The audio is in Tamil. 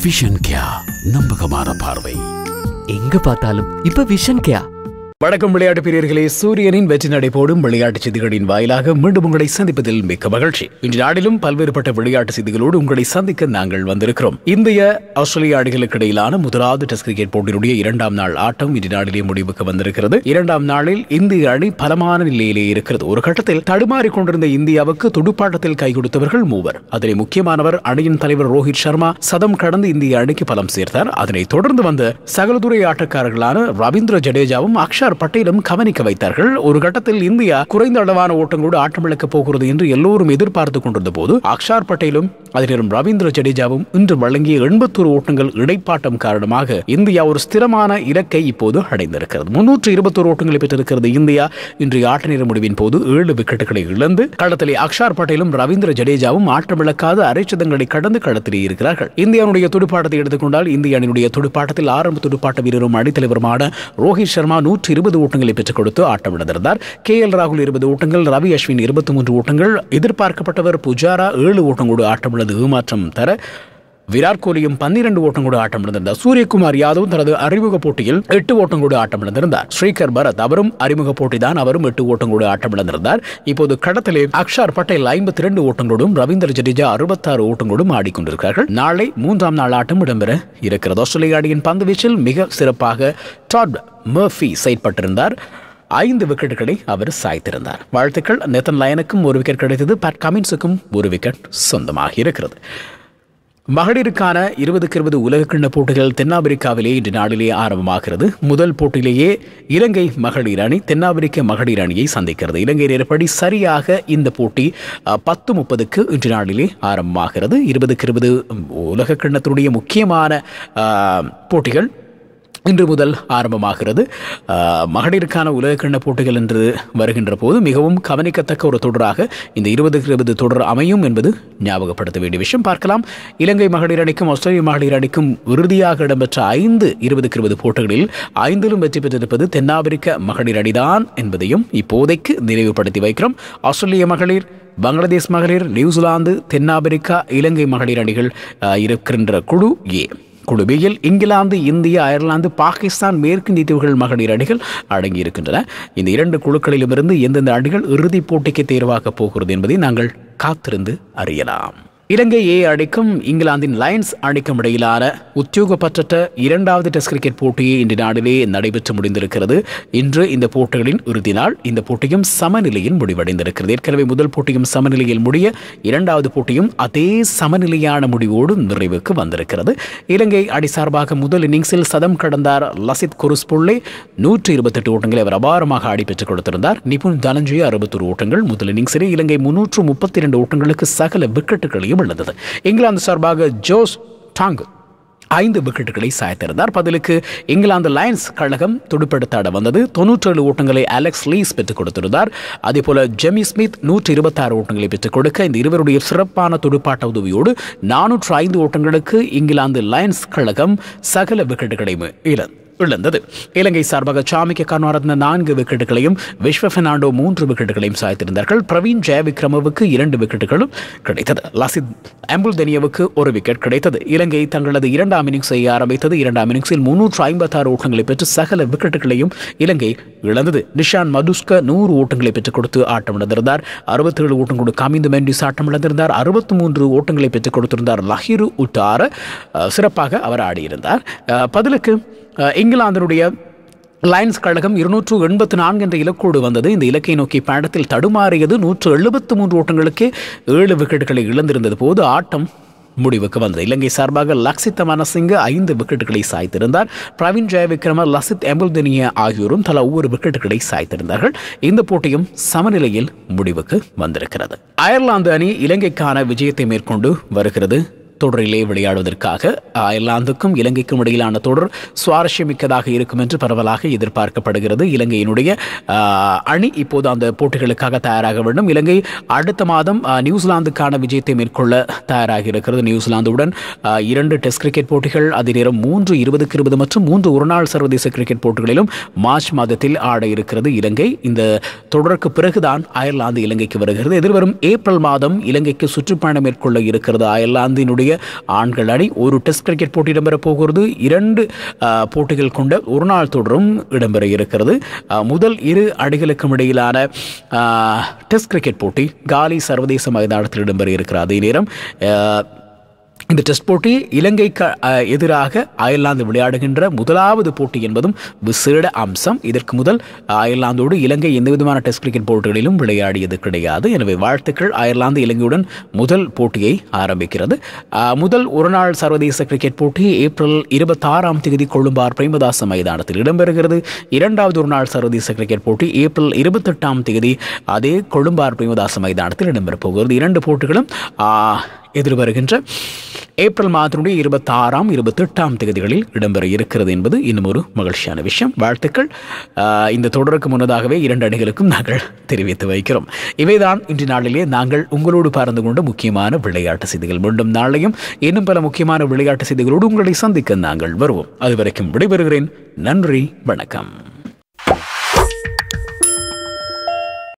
விஷன் கியா நம்பகமான பார்வை எங்க பார்த்தாலும் இப்ப விஷன் கேயா வணக்கம் விளையாட்டு பிரியர்களே சூரியனின் வெற்றி நடைபோடும் விளையாட்டு செய்திகளின் வாயிலாக மீண்டும் உங்களை சந்திப்பதில் மிக்க மகிழ்ச்சி இன்று நாடிலும் பல்வேறுபட்ட விளையாட்டு செய்திகளோடு உங்களை சந்திக்க நாங்கள் வந்திருக்கிறோம் இந்திய ஆஸ்திரேலிய அணிகளுக்கு இடையிலான முதலாவது டெஸ்ட் கிரிக்கெட் போட்டியினுடைய இரண்டாம் நாள் ஆட்டம் இன்று நாளிலே முடிவுக்கு வந்திருக்கிறது இரண்டாம் நாளில் இந்திய அணி பலமான நிலையிலே இருக்கிறது ஒரு கட்டத்தில் தடுமாறிக் கொண்டிருந்த இந்தியாவுக்கு துடுப்பாட்டத்தில் கை கொடுத்தவர்கள் மூவர் அதில் முக்கியமானவர் அணியின் தலைவர் ரோஹித் சர்மா சதம் கடந்து இந்திய அணிக்கு பலம் சேர்த்தார் அதனைத் தொடர்ந்து வந்த சகலதுறை ஆட்டக்காரர்களான ரவீந்திர ஜடேஜாவும் அக்ஷர் பட்டேலும் கவனிக்க வைத்தார்கள் ஒரு கட்டத்தில் இந்தியா குறைந்த அளவான ஓட்டங்களோடு ஆட்டமிழக்கப் போகிறது என்று எல்லோரும் எதிர்பார்த்துக் கொண்டிருந்த போது அக்ஷார் பட்டேலும் அதிலும் ரவீந்திர ஜடேஜாவும் இன்று வழங்கிய எண்பத்தொரு ஓட்டங்கள் இடைப்பாட்டம் காரணமாக இந்தியா ஒரு ஸ்திரமான இலக்கை இப்போது அடைந்திருக்கிறது முன்னூற்று இருபத்தோரு ஓட்டங்களை பெற்றிருக்கிறது இந்தியா இன்றைய ஆட்ட நேர முடிவின் போது ஏழு விக்கெட்டுகளை இழந்து களத்திலே அக்ஷார் பட்டேலும் ரவீந்திர ஜடேஜாவும் ஆட்டமிழக்காத அரைச்சதங்களை கடந்து களத்திலே இருக்கிறார்கள் இந்தியாவுடைய துடுப்பாட்டத்தை எடுத்துக்கொண்டால் இந்திய அணியினுடைய துடுப்பாட்டத்தில் ஆரம்ப துடுப்பாட்ட வீரரும் அணித்தலைவருமான ரோஹித் சர்மா நூற்றி இருபது ஓட்டங்களை பெற்றுக் கொடுத்து ஆட்டமிழந்திருந்தார் கே எல் ராகுல் இருபது ஓட்டங்கள் ரவி அஸ்வின் இருபத்தி மூன்று ஓட்டங்கள் எதிர்பார்க்கப்பட்டவர் புஜாரா ஏழு ஓட்டங்களோடு ஆட்டமிழந்து ஏமாற்றம் தர விராட் கோலியும் பன்னிரண்டு ஓட்டங்களோடு ஆட்டம் இழந்திருந்தார் சூரியகுமார் யாதவ் தனது அறிமுக போட்டியில் எட்டு ஓட்டங்களோடு ஆட்டம் இழந்திருந்தார் ஸ்ரீகர் பரத் அவரும் அறிமுக போட்டி தான் அவரும் எட்டு ஓட்டங்களோடு ஆட்டம் இழந்திருந்தார் இப்போது கடத்திலே அக்ஷார் பட்டேல் ஐம்பத்தி இரண்டு ஓட்டங்களோடும் ரவீந்திர ஜடேஜா அறுபத்தாறு ஓட்டங்களோடும் ஆடிக்கொண்டிருக்கிறார்கள் நாளை மூன்றாம் நாள் ஆட்டம் இடம்பெற இருக்கிறது ஆஸ்திரேலிய அணியின் பந்து வீச்சில் மிக சிறப்பாக டாட் மர்ஃபி செயற்பட்டிருந்தார் ஐந்து விக்கெட்டுகளை அவர் சாய்த்திருந்தார் வாழ்த்துக்கள் நேத்தன் லயனுக்கும் ஒரு விக்கெட் கிடைத்தது பேட் கமின்ஸுக்கும் ஒரு விக்கெட் சொந்தமாக இருக்கிறது மகளிருக்கான இருபதுக்கு இருபது உலகக்கிண்ண போட்டிகள் தென்னாப்பிரிக்காவிலே இன்று நாளிலே ஆரம்பமாகிறது முதல் போட்டியிலேயே இலங்கை மகளிர் அணி தென்னாப்பிரிக்க மகளிர் அணியை சந்திக்கிறது இலங்கை நேரப்படி சரியாக இந்த போட்டி அஹ், பத்து முப்பதுக்கு இன்று நாளிலே ஆரம்பமாகிறது இருபதுக்கு இருபது உலகக்கிண்ணத்தினுடைய முக்கியமான அஹ், போட்டிகள் இன்று முதல் ஆரம்பமாகிறது ஆஹ், மகளிருக்கான உலகக்கிண்ண போட்டிகள் என்று வருகின்ற போது மிகவும் கவனிக்கத்தக்க ஒரு தொடராக இந்த இருபதுக்கு இருபது தொடர் அமையும் என்பது ஞாபகப்படுத்த வேண்டிய விஷயம் பார்க்கலாம் இலங்கை மகளிர் அணிக்கும் ஆஸ்திரேலிய மகளிர் அணிக்கும் இறுதியாக இடம்பெற்ற ஐந்து இருபதுக்கு இருபது போட்டிகளில் ஐந்திலும் வெற்றி பெற்றிருப்பது தென்னாப்பிரிக்க மகளிர் அணிதான் என்பதையும் இப்போதைக்கு நினைவுபடுத்தி வைக்கிறோம் ஆஸ்திரேலிய மகளிர் பங்களாதேஷ் மகளிர் நியூசிலாந்து தென்னாப்பிரிக்கா இலங்கை மகளிர் அணிகள் ஆஹ், இருக்கின்ற குழு ஏ குழுபியில் இங்கிலாந்து இந்தியா அயர்லாந்து பாகிஸ்தான் மேற்கிந்திய தீவுகள் மகளிர் அணிகள் அடங்கியிருக்கின்றன இந்த இரண்டு குழுக்களிலுமிருந்து எந்தெந்த அணிகள் இறுதிப் போட்டிக்கு தேர்வாகப் போகிறது என்பதை நாங்கள் காத்திருந்து அறியலாம் இலங்கை ஏ அணிக்கும் இங்கிலாந்தின் லயன்ஸ் அணிக்கும் இடையிலான உத்தியோகப்பற்ற இரண்டாவது டெஸ்ட் கிரிக்கெட் போட்டியை இன்று நாளிலே நடைபெற்று முடிந்திருக்கிறது இன்று இந்த போட்டிகளின் இறுதி நாள் இந்த போட்டியும் சமநிலையில் முடிவடைந்திருக்கிறது ஏற்கனவே முதல் போட்டியும் சமநிலையில் முடிய இரண்டாவது போட்டியும் அதே சமநிலையான முடிவோடு நிறைவுக்கு வந்திருக்கிறது இலங்கை அணி சார்பாக முதல் இன்னிங்ஸில் சதம் கடந்தார் லசித் குருஸ்புள்ளே நூற்றி இருபத்தெட்டு ஓட்டங்களை அவர் அபாரமாக ஆடி பெற்றுக் கொடுத்திருந்தார் நிபுன் தனஞ்சய அறுபத்தொரு ஓட்டங்கள் முதல் இன்னிங்ஸிலே இலங்கை முன்னூற்று முப்பத்தி இரண்டு ஓட்டங்களுக்கு சகல விக்கெட்டுகளையும் இழந்தது இங்கிலாந்து சார்பாக ஜோஸ் டாங் ஐந்து விக்கெட்டுகளை சாய்த்திருந்தார் பதிலுக்கு இங்கிலாந்து லயன்ஸ் கழகம் துடுப்பெடுத்தாட வந்தது தொன்னூற்றேழு ஓட்டங்களை அலெக்ஸ் லீஸ் பெற்றுக் கொடுத்திருந்தார் அதேபோல ஜெமி ஸ்மித் நூற்றி இருபத்தாறு ஓட்டங்களை பெற்றுக் கொடுக்க இந்த இருவருடைய சிறப்பான துடுப்பாட்ட உதவியோடு நானூற்று ஐந்து ஓட்டங்களுக்கு இங்கிலாந்து லயன்ஸ் கழகம் சகல விக்கெட்டுகளை இழந்தது இழந்தது இலங்கை சார்பாக சாமிக்க கருணாரத்ன நான்கு விக்கெட்டுகளையும் விஸ்வ பெர்னாண்டோ மூன்று விக்கெட்டுகளையும் சாய்த்திருந்தார்கள் பிரவீன் ஜெயவிக்ரமவுக்கு இரண்டு விக்கெட்டுகளும் கிடைத்தது லசித் அம்புல்தெனியவுக்கு ஒரு விக்கெட் கிடைத்தது இலங்கை தங்களது இரண்டாம் இன்னிங்ஸை ஆரம்பித்தது இரண்டாம் இன்னிங்ஸில் முன்னூற்று ஐம்பத்தாறு ஓட்டங்களை பெற்று சகல விக்கெட்டுகளையும் இலங்கை இழந்தது நிஷான் மதுஸ்க நூறு ஓட்டங்களை பெற்றுக் கொடுத்து ஆட்டம் இழந்திருந்தார் அறுபத்தேழு ஓட்டம் கொண்டு கமிந்து மெண்டிஸ் ஆட்டம் இழந்திருந்தார் அறுபத்தி மூன்று ஓட்டங்களை பெற்றுக் கொடுத்திருந்தார் லஹிரு உட்டார அஹ், சிறப்பாக அவர் ஆடியிருந்தார் அஹ், பதிலுக்கு அஹ், இங்கிலாந்தினுடைய லயன்ஸ் கழகம் இருநூற்று எண்பத்து நான்கு என்ற இலக்கோடு வந்தது இந்த இலக்கை நோக்கி பயணத்தில் தடுமாறியது நூற்று எழுபத்து மூன்று ஓட்டங்களுக்கே ஏழு விக்கெட்டுகளை இழந்திருந்தது போது ஆட்டம் முடிவுக்கு வந்தது இலங்கை சார்பாக லக்ஷித் மனசிங்க ஐந்து விக்கெட்டுகளை சாய்த்திருந்தார் பிரவீன் ஜெயவிக்ரம லசித் எம்பல்தனிய ஆகியோரும் தலா ஒவ்வொரு விக்கெட்டுகளை சாய்த்திருந்தார்கள் இந்த போட்டியும் சமநிலையில் முடிவுக்கு வந்திருக்கிறது அயர்லாந்து அணி இலங்கைக்கான விஜயத்தை மேற்கொண்டு வருகிறது தொடரிலே விளையாடுவதற்காக அயர்லாந்துக்கும் இலங்கைக்கும் இடையிலான தொடர் சுவாரஸ்யமிக்கதாக இருக்கும் என்று பரவலாக எதிர்பார்க்கப்படுகிறது இலங்கையினுடைய ஆஹ், அணி இப்போது அந்த போட்டிகளுக்காக தயாராக வேண்டும் இலங்கை அடுத்த மாதம் ஆஹ், நியூசிலாந்துக்கான விஜயத்தை மேற்கொள்ள தயாராக இருக்கிறது நியூசிலாந்துடன் ஆஹ், இரண்டு டெஸ்ட் கிரிக்கெட் போட்டிகள் அதே நேரம் மூன்று இருபதுக்கு இருபது மற்றும் மூன்று ஒருநாள் சர்வதேச கிரிக்கெட் போட்டிகளிலும் மார்ச் மாதத்தில் ஆட இருக்கிறது இலங்கை இந்த தொடருக்கு பிறகுதான் அயர்லாந்து இலங்கைக்கு வருகிறது எதிர்வரும் ஏப்ரல் மாதம் இலங்கைக்கு சுற்றுப்பயணம் மேற்கொள்ள இருக்கிறது அயர்லாந்தினுடைய இலங்கையினுடைய ஆண்கள் அணி ஒரு டெஸ்ட் கிரிக்கெட் போட்டி இடம்பெற போகிறது இரண்டு ஆ, போட்டிகள் கொண்ட ஒரு நாள் தொடரும் இடம்பெற இருக்கிறது ஆ, முதல் இரு அணிகளுக்கும் இடையிலான ஆ, டெஸ்ட் கிரிக்கெட் போட்டி காலி சர்வதேச மைதானத்தில் இடம்பெற இருக்கிற அதே நேரம் ஆ, இந்த டெஸ்ட் போட்டி இலங்கைக்கு அஹ், எதிராக அயர்லாந்து விளையாடுகின்ற முதலாவது போட்டி என்பதும் விசேட அம்சம் இதற்கு முதல் அயர்லாந்தோடு இலங்கை எந்த விதமான டெஸ்ட் கிரிக்கெட் போட்டிகளிலும் விளையாடியது கிடையாது எனவே வாழ்த்துக்கள் அயர்லாந்து இலங்கையுடன் முதல் போட்டியை ஆரம்பிக்கிறது அஹ், முதல் ஒருநாள் சர்வதேச கிரிக்கெட் போட்டி ஏப்ரல் இருபத்தாறாம் தேதி கொழும்பார் பிரேமதாச மைதானத்தில் இடம்பெறுகிறது இரண்டாவது ஒருநாள் சர்வதேச கிரிக்கெட் போட்டி ஏப்ரல் இருபத்தெட்டாம் தேதி அதே கொழும்பார் பிரேமதாச மைதானத்தில் இடம்பெறப் போகிறது இரண்டு போட்டிகளும் ஆஹ், எதிர்வருகின்ற ஏப்ரல் மாதத்தினுடைய இருபத்தாறாம் இருபத்தெட்டாம் தேதிகளில் இடம்பெற இருக்கிறது என்பது இன்னும் ஒரு மகிழ்ச்சியான விஷயம் வாழ்த்துக்கள் ஆஹ், இந்த தொடருக்கு முன்னதாகவே இரண்டு அணிகளுக்கும் நாங்கள் தெரிவித்து வைக்கிறோம் இவைதான் இன்று நாளிலே நாங்கள் உங்களோடு பறந்து கொண்ட முக்கியமான விளையாட்டு செய்திகள் மீண்டும் நாளையும் இன்னும் பல முக்கியமான விளையாட்டு செய்திகளோடு உங்களை சந்திக்க நாங்கள் வருவோம் அதுவரைக்கும் விடைபெறுகிறேன் நன்றி வணக்கம்